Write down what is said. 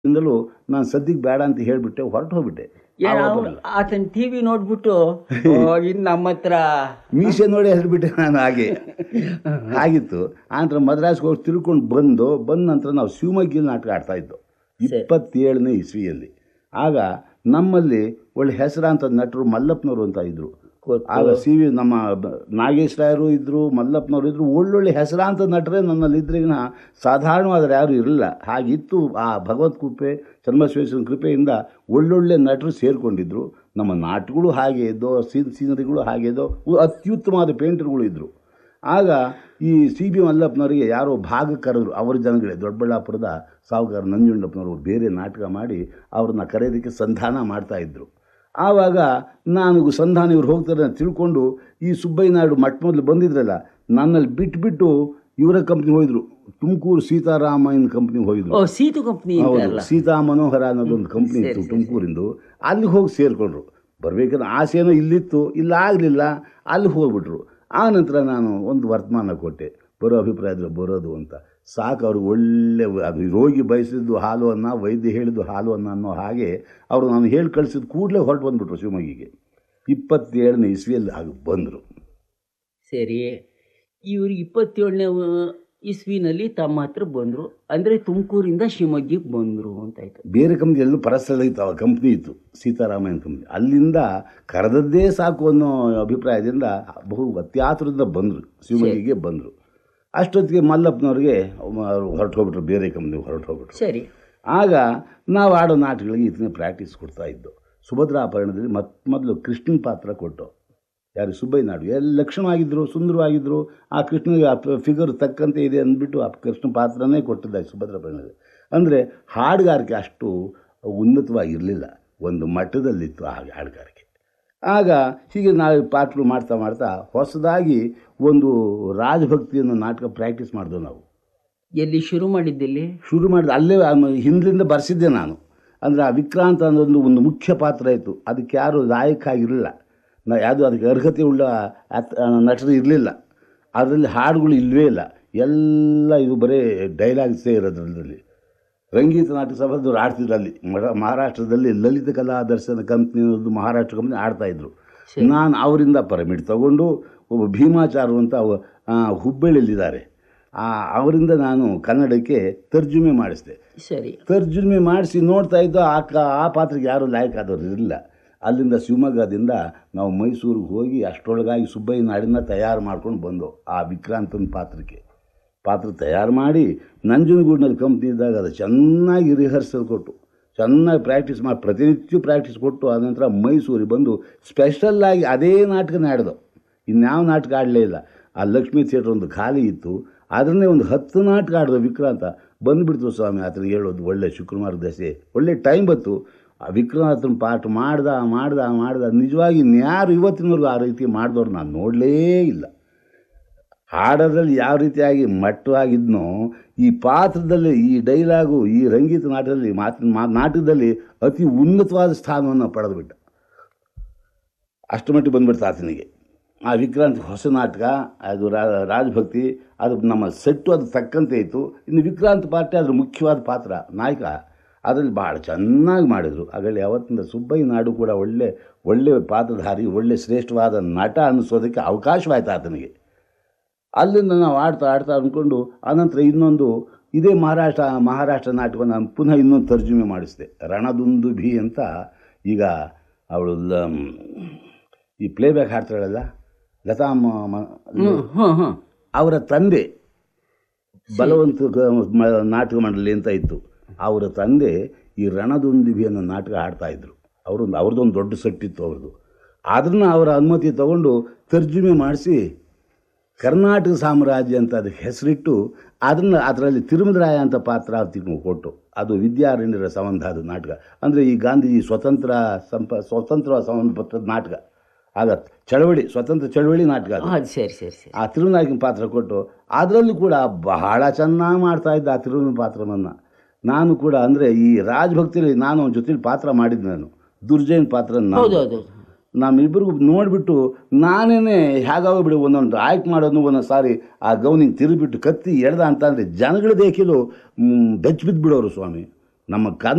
ಇಂದಲೂ ನಾನು ಸದ್ಯಕ್ಕೆ ಬೇಡ ಅಂತ ಹೇಳಿಬಿಟ್ಟೆ ಹೊರಟು ಹೋಗ್ಬಿಟ್ಟೆ ಏನ್ ಆವಾಗ ಅವ್ನು ಬರಲ್ಲ. ಆತನ ಟಿವಿ ನೋಡ್ಬಿಟ್ಟು ಓ, ಇನ್ ನಮ್ಮ ಹತ್ರ ಮೀಸೆ ನೋಡಿ ಹೇಳ್ಬಿಟ್ಟೆ ನಾನು ಹಾಗೆ ಆಗಿತ್ತು ಆನಂತರ ಮದ್ರಾಸ್ಗೆ ಹೋಗಿ ತಿಳ್ಕೊಂಡು ಬಂದು ಬಂದ ನಂತರ ನಾವು ಶಿವಮೊಗ್ಗಲ್ಲಿ ನಾಟಕ ಆಡ್ತಾ ಇದ್ದು ಇಪ್ಪತ್ತೇಳನೇ ಇಸ್ವಿಯಲ್ಲಿ ಆಗ ನಮ್ಮಲ್ಲಿ ಒಳ್ಳೆ ಹೆಸರಾಂತ ನಟರು ಮಲ್ಲಪ್ಪನವರು ಅಂತ ಇದ್ರು ಗೊತ್ತು. ಆಗ ಸಿ ವಿ ನಮ್ಮ ಬ- ನಾಗೇಶ್ ರಾಯರು ಇದ್ದರು ಮಲ್ಲಪ್ಪನವರು ಇದ್ದರು ಒಳ್ಳೊಳ್ಳೆ ಹೆಸರಾಂತ ನಟರೇ ನನ್ನಲ್ಲಿ ಇದ್ರಿಗಿನ ಸಾಧಾರಣವಾದರೆ ಯಾರೂ ಇರಲಿಲ್ಲ ಹಾಗಿತ್ತು ಆ ಭಗವತ್ ಕೃಪೆ ಚನ್ನಬಸವೇಶ್ವರನ ಕೃಪೆಯಿಂದ ಒಳ್ಳೊಳ್ಳೆ ನಟರು ಸೇರಿಕೊಂಡಿದ್ರು ನಮ್ಮ ನಾಟಗಳು ಹಾಗೆ ಇದ್ದೋ ಸೀನ್ ಸೀನರಿಗಳು ಹಾಗೆ ಇದ್ದೋ ಉ- ಅತ್ಯುತ್ತಮವಾದ ಪೇಂಟರ್ಗಳು ಇದ್ದರು ಆಗ ಈ ಸಿ ಬಿ ಮಲ್ಲಪ್ಪನವರಿಗೆ ಯಾರೋ ಭಾಗ ಕರೆದ್ರು ಅವರ ಜನಗಳೇ ದೊಡ್ಡಬಳ್ಳಾಪುರದ ಸಾಹುಕಾರ ನಂಜುಂಡಪ್ಪನವರು ಬೇರೆ ನಾಟಕ ಮಾಡಿ ಅವ್ರನ್ನ ಕರೆಯೋದಕ್ಕೆ ಸಂಧಾನ ಮಾಡ್ತಾಯಿದ್ರು ಆವಾಗ ನಾನು ಸಂಧಾನ ಇವ್ರು ಹೋಗ್ತಾರೆ ಅಂತ ತಿಳ್ಕೊಂಡು ಈ ಸುಬ್ಬಯ್ಯ ನಾಯ್ಡು ಮಟ್ಟ ಮೊದಲು ಬಂದಿದ್ರಲ್ಲ ನನ್ನಲ್ಲಿ ಬಿಟ್ಬಿಟ್ಟು ಇವರ ಕಂಪ್ನಿಗೆ ಹೋಗಿದ್ರು ತುಮಕೂರು ಸೀತಾರಾಮಯ್ಯನ ಕಂಪ್ನಿಗೆ ಹೋಗಿದ್ರು ಓ ಸೀತು ಕಂಪ್ನಿ ಹೌದು ಸೀತಾ ಮನೋಹರ ಅನ್ನೋದೊಂದು ಕಂಪ್ನಿ ಇತ್ತು ತುಮಕೂರಿಂದು ಅಲ್ಲಿಗೆ ಹೋಗಿ ಸೇರಿಕೊಂಡ್ರು ಬರ್ಬೇಕಾದ್ರೆ ಆಸೆನೋ ಇಲ್ಲಿತ್ತು ಇಲ್ಲ ಆಗಲಿಲ್ಲ ಅಲ್ಲಿ ಹೋಗ್ಬಿಟ್ರು ಆ ನಂತರ ನಾನು ಒಂದು ವರ್ತಮಾನ ಕೊಟ್ಟೆ ಬರೋ ಅಭಿಪ್ರಾಯದಲ್ಲಿ ಬರೋದು ಅಂತ ಸಾಕು ಅವ್ರಿಗೆ ಒಳ್ಳೆ ಅದು ರೋಗಿ ಬಯಸಿದ್ದು ಹಾಲು ಅನ್ನ ವೈದ್ಯ ಹೇಳಿದ್ದು ಹಾಲು ಅನ್ನ ಅನ್ನೋ ಹಾಗೆ ಅವರು ನಾನು ಹೇಳಿ ಕಳಿಸಿದ ಕೂಡಲೇ ಹೊರಟು ಬಂದ್ಬಿಟ್ರು ಶಿವಮೊಗ್ಗಿಗೆ ಇಪ್ಪತ್ತೇಳನೇ ಇಸ್ವಿಯಲ್ಲಿ ಆಗ ಬಂದರು ಸರಿ ಇವ್ರು ಇಪ್ಪತ್ತೇಳನೇ ಇಸ್ವಿನಲ್ಲಿ ತಮ್ಮ ಹತ್ರ ಬಂದರು ಅಂದರೆ ತುಮಕೂರಿಂದ ಶಿವಮೊಗ್ಗಕ್ಕೆ ಬಂದರು ಅಂತಾಯ್ತು ಬೇರೆ ಕಂಪ್ನಿ ಎಲ್ಲೂ ಪರಸ್ಥಳ ಇತ್ತು ಆ ಕಂಪ್ನಿ ಇತ್ತು ಸೀತಾರಾಮಯ್ಯನ ಕಂಪ್ನಿ ಅಲ್ಲಿಂದ ಕರೆದದ್ದೇ ಸಾಕು ಅನ್ನೋ ಅಭಿಪ್ರಾಯದಿಂದ ಬಹು ಅತ್ಯಾತುರದಿಂದ ಬಂದರು ಶಿವಮೊಗ್ಗಿಗೆ ಬಂದರು ಅಷ್ಟೊತ್ತಿಗೆ ಮಲ್ಲಪ್ಪನವ್ರಿಗೆ ಹೊರಟು ಹೋಗ್ಬಿಟ್ರು ಬೇರೆ ಕಂಪ್ನಿಗೆ ಹೊರಟು ಹೋಗ್ಬಿಟ್ರು ಸರಿ ಆಗ ನಾವು ಆಡೋ ನಾಟಕಗಳಿಗೆ ಇದನ್ನ ಪ್ರಾಕ್ಟೀಸ್ ಕೊಡ್ತಾ ಇದ್ದು ಸುಭದ್ರಾಪರಣದಲ್ಲಿ ಮತ್ ಮೊದಲು ಕೃಷ್ಣನ ಪಾತ್ರ ಕೊಟ್ಟು ಯಾರು ಸುಬ್ಬಯ್ಯ ನಾಡು ಎಲ್ಲ ಲಕ್ಷಣವಾಗಿದ್ದರು ಸುಂದರವಾಗಿದ್ದರು ಆ ಕೃಷ್ಣನಿಗೆ ಆ ಫಿಗರ್ ತಕ್ಕಂತೆ ಇದೆ ಅಂದ್ಬಿಟ್ಟು ಆ ಕೃಷ್ಣ ಪಾತ್ರನೇ ಕೊಟ್ಟಿದ್ದ ಸುಭದ್ರಾಪರಣದಲ್ಲಿ ಅಂದರೆ ಹಾಡುಗಾರಿಕೆ ಅಷ್ಟು ಉನ್ನತವಾಗಿರಲಿಲ್ಲ ಒಂದು ಮಟ್ಟದಲ್ಲಿತ್ತು ಆ ಹಾಡುಗಾರಿಕೆ ಆಗ ಹೀಗೆ ನಾವು ಪಾತ್ರಗಳು ಮಾಡ್ತಾ ಮಾಡ್ತಾ ಹೊಸದಾಗಿ ಒಂದು ರಾಜಭಕ್ತಿಯನ್ನು ನಾಟಕ ಪ್ರಾಕ್ಟೀಸ್ ಮಾಡಿದೆವು ನಾವು ಎಲ್ಲಿ ಶುರು ಮಾಡಿದ್ದಲ್ಲಿ ಶುರು ಮಾಡಿದ ಅಲ್ಲೇ ಆ- ಹಿಂದ್ಲಿಂದ ಬರೆಸಿದ್ದೆ ನಾನು ಅಂದರೆ ಆ ವಿಕ್ರಾಂತ ಅನ್ನೋದೊಂದು ಒಂದು ಮುಖ್ಯ ಪಾತ್ರ ಇತ್ತು ಅದಕ್ಕೆ ಯಾರು ಲಾಯಕ ಆಗಿರಲಿಲ್ಲ ನಾ ಯಾವುದು ಅದಕ್ಕೆ ಅರ್ಹತೆ ಉಳ್ಳ ಆತ್- ಆ, ನಟರು ಇರಲಿಲ್ಲ ಅದರಲ್ಲಿ ಹಾಡುಗಳು ಇಲ್ಲವೇ ಇಲ್ಲ ಎಲ್ಲ ಇದು ಬರೀ ಡೈಲಾಗ್ಸೇ ಇರೋದ್ರಲ್ಲಿ ರಂಗೀತ ನಾಟಕ ಸಭಾದವ್ರು ಆಡ್ತಿದ್ರು ಅಲ್ಲಿ ಮರ- ಮಹಾರಾಷ್ಟ್ರದಲ್ಲಿ ಲಲಿತ ಕಲಾ ದರ್ಶನ ಕಂಪ್ನಿ ಅನ್ನೋದು ಮಹಾರಾಷ್ಟ್ರ ಕಂಪ್ನಿ ಆಡ್ತಾಯಿದ್ರು ನಾನು ಅವರಿಂದ ಪರಮಿಟ್ ತಗೊಂಡು ಒಬ್ಬ ಭೀಮಾಚಾರು ಅಂತ ಅವ ಆ, ಹುಬ್ಬಳ್ಳಿಯಲ್ಲಿದ್ದಾರೆ ಆ, ಅವರಿಂದ ನಾನು ಕನ್ನಡಕ್ಕೆ ತರ್ಜುಮೆ ಮಾಡಿಸಿದೆ ಸರಿ ತರ್ಜುಮೆ ಮಾಡಿಸಿ ನೋಡ್ತಾ ಇದ್ದು ಆ ಕ ಆ ಪಾತ್ರಕ್ಕೆ ಯಾರೂ ಲಾಯಕ್ ಆದವ್ರು ಇರಲಿಲ್ಲ ಅಲ್ಲಿಂದ ಶಿವಮೊಗ್ಗದಿಂದ ನಾವು ಮೈಸೂರಿಗೆ ಹೋಗಿ ಅಷ್ಟರೊಳಗಾಗಿ ಸುಬ್ಬಯ್ಯ ನಾಡಿನ ತಯಾರು ಮಾಡ್ಕೊಂಡು ಬಂದು ಆ ವಿಕ್ರಾಂತನ ಪಾತ್ರಕ್ಕೆ ಪಾತ್ರ ತಯಾರು ಮಾಡಿ ನಂಜನಗೂಡಿನಲ್ಲಿ ಕಂಪ್ನಿ ಇದ್ದಾಗ ಅದು ಚೆನ್ನಾಗಿ ರಿಹರ್ಸಲ್ ಕೊಟ್ಟು ಚೆನ್ನಾಗಿ ಪ್ರಾಕ್ಟೀಸ್ ಮಾಡಿ ಪ್ರತಿನಿತ್ಯ ಪ್ರಾಕ್ಟೀಸ್ ಕೊಟ್ಟು ಆನಂತರ ಮೈಸೂರಿಗೆ ಬಂದು ಸ್ಪೆಷಲ್ಲಾಗಿ ಅದೇ ನಾಟಕನ ಆಡ್ದು ಇನ್ಯಾವ ನಾಟಕ ಆಡಲೇ ಇಲ್ಲ ಆ ಲಕ್ಷ್ಮೀ ಥಿಯೇಟ್ರ್ ಒಂದು ಖಾಲಿ ಇತ್ತು ಅದನ್ನೇ ಒಂದು ಹತ್ತು ನಾಟಕ ಆಡ್ದು ವಿಕ್ರಾಂತ ಬಂದುಬಿಡ್ತು ಸ್ವಾಮಿ ಆತನಿಗೆ ಹೇಳೋದು ಒಳ್ಳೆ ಶುಕ್ರವಾರ ದಸೆ ಒಳ್ಳೆ ಟೈಮ್ ಬಂತು ಆ ವಿಕ್ರಾಂತನ ಪಾಠ ಮಾಡ್ದ ಮಾಡ್ದ ಮಾಡ್ದ ನಿಜವಾಗಿ ಇನ್ಯಾರು ಇವತ್ತಿನವರೆಗೂ ಆ ರೀತಿ ಮಾಡಿದವ್ರು ನಾನು ನೋಡಲೇ ಇಲ್ಲ ಹಾಡೋದ್ರಲ್ಲಿ ಯಾವ ರೀತಿಯಾಗಿ ಮಟ್ಟವಾಗಿದ್ನೋ ಈ ಪಾತ್ರದಲ್ಲಿ ಈ ಡೈಲಾಗು ಈ ರಂಗೀತ ನಾಟಕದಲ್ಲಿ ಮಾತಿನ ಮಾ ನಾಟಕದಲ್ಲಿ ಅತಿ ಉನ್ನತವಾದ ಸ್ಥಾನವನ್ನು ಪಡೆದುಬಿಟ್ಟ ಅಷ್ಟು ಮಟ್ಟಿಗೆ ಬಂದ್ಬಿಡ್ತು ಆತನಿಗೆ ಆ ವಿಕ್ರಾಂತ್ ಹೊಸ ನಾಟಕ ಅದು ರಾ- ರಾಜಭಕ್ತಿ ಅದು ನಮ್ಮ ಸೆಟ್ಟು ಅದು ತಕ್ಕಂತೆ ಇತ್ತು ಇನ್ನು ವಿಕ್ರಾಂತ್ ಪಾರ್ಟಿ ಅದ್ರ ಮುಖ್ಯವಾದ ಪಾತ್ರ ನಾಯಕ ಅದರಲ್ಲಿ ಭಾಳ ಚೆನ್ನಾಗಿ ಮಾಡಿದರು ಅದರಲ್ಲಿ ಯಾವತ್ತಿಂದ ಸುಬ್ಬಯ್ಯ ನಾಡು ಕೂಡ ಒಳ್ಳೆ ಒಳ್ಳೆ ಪಾತ್ರಧಾರಿ ಒಳ್ಳೆ ಶ್ರೇಷ್ಠವಾದ ನಟ ಅನ್ನಿಸೋದಕ್ಕೆ ಅವಕಾಶವಾಯ್ತು ಆತನಿಗೆ ಅಲ್ಲಿಂದ ನಾವು ಆಡ್ತಾ ಆಡ್ತಾ ಅಂದ್ಕೊಂಡು ಆನಂತರ ಇನ್ನೊಂದು ಇದೇ ಮಹಾರಾಷ್ಟ್ರ ಮಹಾರಾಷ್ಟ್ರ ನಾಟಕವನ್ನು ನಾನು ಪುನಃ ಇನ್ನೊಂದು ತರ್ಜುಮೆ ಮಾಡಿಸಿದೆ ರಣದುಂದು ಭಿ ಅಂತ ಈಗ ಅವಳು ಲ- ಈ ಪ್ಲೇಬ್ಯಾಕ್ ಹಾಡ್ತಾಳಲ್ಲ ಲತಾ ಮ- ಮ- ಹ್ಞೂ ಹ್ಞೂ ಹ್ಞೂ ಅವರ ತಂದೆ ಬಲವಂತ ಗ- ಮ- ನಾಟಕ ಮಂಡಳಿ ಅಂತ ಇತ್ತು ಅವರ ತಂದೆ ಈ ರಣದುಂದಿಭಿ ಅನ್ನೋ ನಾಟಕ ಆಡ್ತಾ ಇದ್ರು ಅವರೊಂದು ಅವ್ರದ್ದೊಂದು ದೊಡ್ಡ ಸೆಟ್ಟಿತ್ತು ಅವ್ರದ್ದು ಅದನ್ನು ಅವರ ಅನುಮತಿ ತಗೊಂಡು ತರ್ಜುಮೆ ಮಾಡಿಸಿ ಕರ್ನಾಟಕ ಸಾಮ್ರಾಜ್ಯ ಅಂತ ಅದಕ್ಕೆ ಹೆಸರಿಟ್ಟು ಅದನ್ನು ಅದರಲ್ಲಿ ತಿರುಮಲರಾಯ ಅಂತ ಪಾತ್ರ ಅದಕ್ಕೆ ಕೊಟ್ಟು ಅದು ವಿದ್ಯಾರಣ್ಯರ ಸಂಬಂಧ ಅದು ನಾಟಕ ಅಂದರೆ ಈ ಗಾಂಧೀಜಿ ಸ್ವತಂತ್ರ ಸಂಪ ಸ್ವತಂತ್ರ ಸಂಬಂಧಪಟ್ಟ ನಾಟಕ ಆಗ ಚಳವಳಿ ಸ್ವತಂತ್ರ ಚಳವಳಿ ನಾಟಕ ಅದು ಅದು ಸರಿ ಸರಿ ಸರಿ ಆ ತಿರುನಾಯಕನ ಪಾತ್ರ ಕೊಟ್ಟು ಅದರಲ್ಲೂ ಕೂಡ ಬಹಳ ಚೆನ್ನಾಗಿ ಮಾಡ್ತಾ ಇದ್ದ ಆ ತಿರುವಿನ ಪಾತ್ರವನ್ನು ನಾನು ಕೂಡ ಅಂದರೆ ಈ ರಾಜಭಕ್ತಿಯಲ್ಲಿ ನಾನು ಅವನ ಜೊತೆಲಿ ಪಾತ್ರ ಮಾಡಿದ್ದು ನಾನು ದುರ್ಜಯನ್ ಪಾತ್ರ ಹೌದು ನಾನು ಹೌದು ನಮ್ಮಿಬ್ಬರಿಗೂ ನೋಡಿಬಿಟ್ಟು ನಾನೇನೆ ಹೇಗಾಗೋಗ್ಬಿಡಿ ಒಂದೊಂದು ಆಯ್ಕೆ ಮಾಡೋದು ಒಂದೊಂದು ಸಾರಿ ಆ ಗೌನಿಗೆ ತಿರುಗಿಬಿಟ್ಟು ಕತ್ತಿ ಎಳ್ದ ಅಂತ ಅಂದರೆ ಜನಗಳ ದೇಖಿಲು ಬೆಚ್ಚ ಬಿದ್ದುಬಿಡೋರು ಸ್ವಾಮಿ ನಮ್ಮ ಕನ್